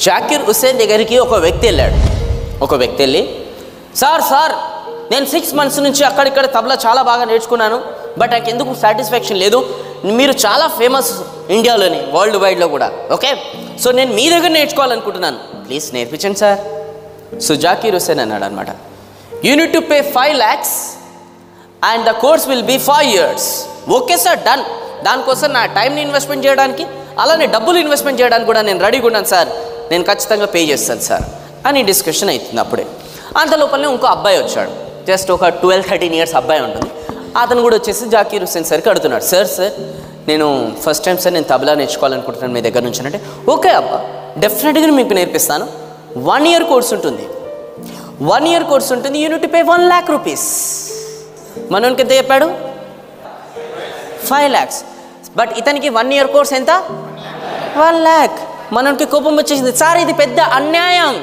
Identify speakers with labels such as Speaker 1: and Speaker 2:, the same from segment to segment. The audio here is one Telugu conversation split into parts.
Speaker 1: జాకిర్ హుస్సేన్ దగ్గరికి ఒక వ్యక్తి వెళ్ళాడు ఒక వ్యక్తి వెళ్ళి సార్ సార్ నేను సిక్స్ మంత్స్ నుంచి అక్కడిక్కడ తబలా చాలా బాగా నేర్చుకున్నాను బట్ నాకు ఎందుకు సాటిస్ఫాక్షన్ లేదు మీరు చాలా ఫేమస్ ఇండియాలోని వరల్డ్ వైడ్లో కూడా ఓకే సో నేను మీ దగ్గర నేర్చుకోవాలనుకుంటున్నాను ప్లీజ్ నేర్పించండి సార్ సో జాకీర్ హుస్సేన్ అన్నాడు అనమాట you need to pay five lakhs and the course will be five years okay sir done దానికోసం నా టైంని ఇన్వెస్ట్మెంట్ చేయడానికి అలానే డబ్బులు ఇన్వెస్ట్మెంట్ చేయడానికి కూడా నేను రెడీగా ఉన్నాను సార్ నేను ఖచ్చితంగా పే చేస్తాను సార్ అని డిస్కషన్ అవుతుంది అప్పుడే అంత లోపలనే ఇంకో అబ్బాయి వచ్చాడు జస్ట్ ఒక ట్వెల్వ్ థర్టీన్ ఇయర్స్ అబ్బాయి ఉంటుంది అతను కూడా వచ్చేసి జాకీర్ హుస్సేన్ సార్కి అడుగుతున్నాడు సార్ సార్ నేను ఫస్ట్ టైం సార్ నేను తబలా నేర్చుకోవాలనుకుంటున్నాను మీ దగ్గర నుంచి అంటే ఓకే అబ్బా డెఫినెట్గా మీకు నేర్పిస్తాను వన్ ఇయర్ కోర్స్ ఉంటుంది వన్ ఇయర్ కోర్స్ ఉంటుంది you need pay one lakh rupees మనోనికి ఎంత చెప్పాడు ఫైవ్ ల్యాక్స్ బట్ ఇతనికి వన్ ఇయర్ కోర్స్ ఎంత వన్ ల్యాక్ మనకి కోపం వచ్చేసింది సార్ ఇది పెద్ద అన్యాయం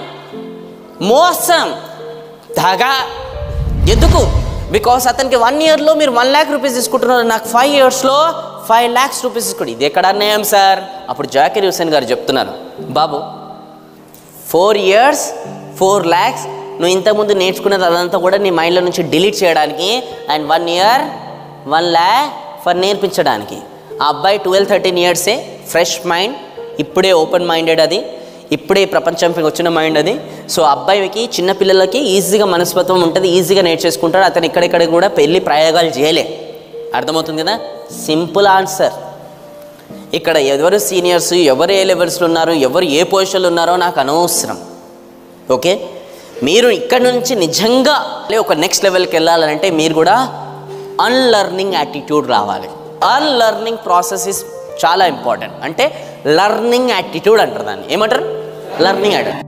Speaker 1: మోసం దగా ఎందుకు బికాస్ అతనికి వన్ ఇయర్లో మీరు వన్ ల్యాక్ రూపీస్ తీసుకుంటున్నారు నాకు ఫైవ్ ఇయర్స్లో ఫైవ్ ల్యాక్స్ రూపీస్ తీసుకోండి ఇది ఎక్కడ అన్యాయం సార్ అప్పుడు జాకిర్ హుసేన్ గారు చెప్తున్నారు బాబు ఫోర్ ఇయర్స్ ఫోర్ ల్యాక్స్ నువ్వు ఇంతకుముందు నేర్చుకున్నది అదంతా కూడా నీ మైండ్లో నుంచి డిలీట్ చేయడానికి and one year one lakh for నేర్పించడానికి ఆ అబ్బాయి ట్వెల్వ్ థర్టీన్ ఇయర్సే ఫ్రెష్ మైండ్ ఇప్పుడే ఓపెన్ మైండెడ్ అది ఇప్పుడే ప్రపంచంపై వచ్చిన మైండ్ అది సో అబ్బాయికి చిన్న పిల్లలకి ఈజీగా మనస్తత్వం ఉంటుంది ఈజీగా నేర్చేసుకుంటాడు అతను ఇక్కడిక్కడ కూడా పెళ్లి ప్రయోగాలు చేయలే అర్థమవుతుంది కదా సింపుల్ ఆన్సర్ ఇక్కడ ఎవరు సీనియర్స్ ఎవరు ఏ లెవెల్స్లో ఉన్నారు ఎవరు ఏ పొజిషన్లో ఉన్నారో నాకు అనవసరం ఓకే మీరు ఇక్కడ నుంచి నిజంగా ఒక నెక్స్ట్ లెవెల్కి వెళ్ళాలంటే మీరు కూడా అన్లర్నింగ్ యాటిట్యూడ్ రావాలి అన్లర్నింగ్ ప్రాసెస్ ఇస్ చాలా ఇంపార్టెంట్ అంటే లర్నింగ్ యాటిట్యూడ్ అంటారు దాన్ని ఏమంటారు లర్నింగ్ యాటిట్యూడ్